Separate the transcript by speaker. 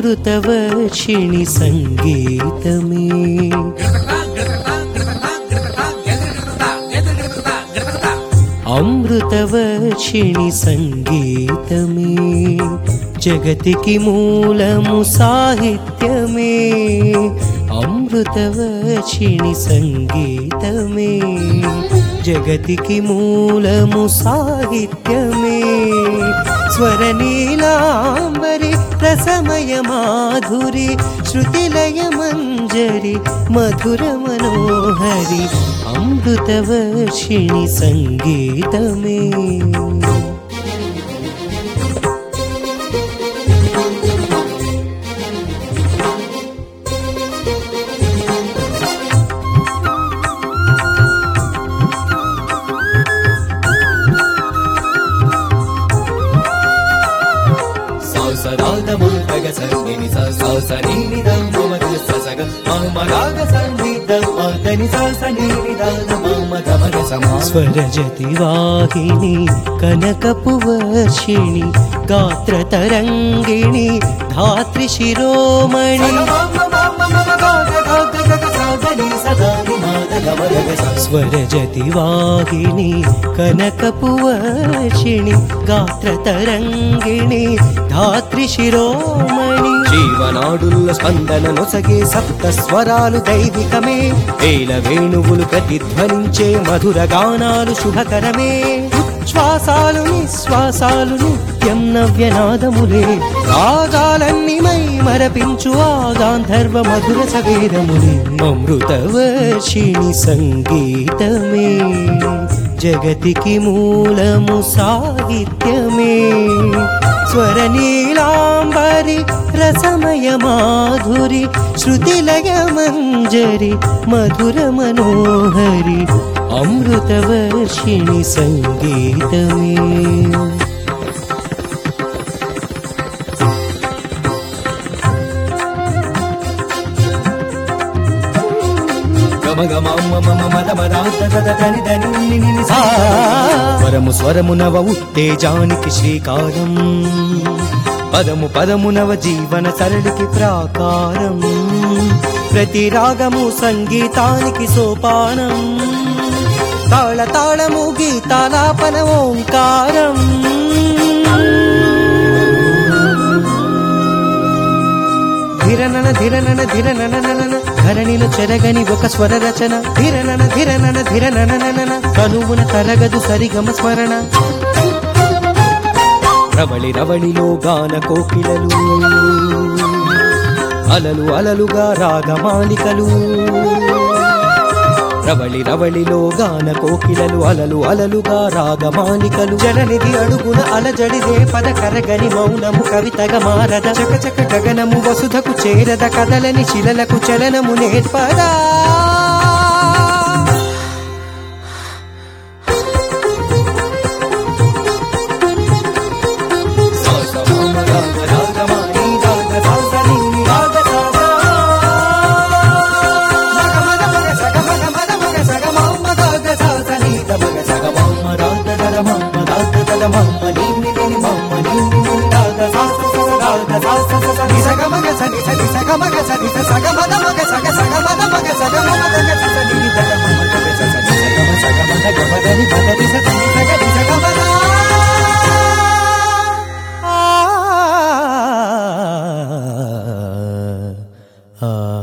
Speaker 1: అమృతవర్షిణి సంగీతమే అమృతవర్షిణి సంగీతమే జగతికి మూలము సాహిత్యమే అమృతవర్షిణి సంగీతమే జగతికి మూలము సాహిత్యమే స్వరనీలాంబరి రసమయ మాధురి శృతిలయ మంజరి మధుర మనోహరి అమృతవర్షిణి సంగీతమే స్వరజతి వాహిని కనకపు వర్షిణి గాత్ర తరంగిణి ధాత్రి శిరోమణి స్వరజతి వాహిని కనకపు వర్షిణి గాత్ర తరంగిణి ధాత్రి శిరోమణి
Speaker 2: జీవనాడుల్లో స్పందన నొసగే సప్త స్వరాలు దైవికమే వేల వేణువులు ప్రతిధ్వనించే మధుర గానాలు శుభకరమే
Speaker 1: శ్వాసాలు నిశ్వాసాలు నిత్యం నవ్యనాదములే రాగాలన్నీ మై మరపించు ఆ గాంధర్వ మధుర సవేదములే అమృతవర్షిణి సంగీతమే జగతికి మూలము సాహిత్యమే స్వరనీలాంబరి రసమయ మాధురి శృతిలయ మంజరి మధుర మనోహరి అమృతవర్షిణి సంగీతమే
Speaker 2: స్వరము స్వరము నవ ఉత్తేజానికి శ్రీకారం పదము పదము నవ జీవన సరళికి ప్రాకారం
Speaker 1: ప్రతి రాగము సంగీతానికి సోపానం తాళ తాళము గీతాలాపన ఓంకారం ధిరనన ధిరనన ధిరనన ధరణిలో చెరగని ఒక స్వర రచన ధిరనన ధిరనన ధిరనన కనువున తరగదు సరిగమ స్మరణ
Speaker 2: రవళి రవళిలో గాన కోకిలలు అలలు అలలుగా రాగమాలికలు రవళి రవళిలో గాన కోకిలలు అలలు అలలుగా రాగమాలికలు
Speaker 1: జననిధి అడుగున అలజడిదే పద కరగని మౌనము కవితగా మారద చకచక గగనము వసుధకు చేరద కదలని శిలలకు చలనము నేర్పదా ఆ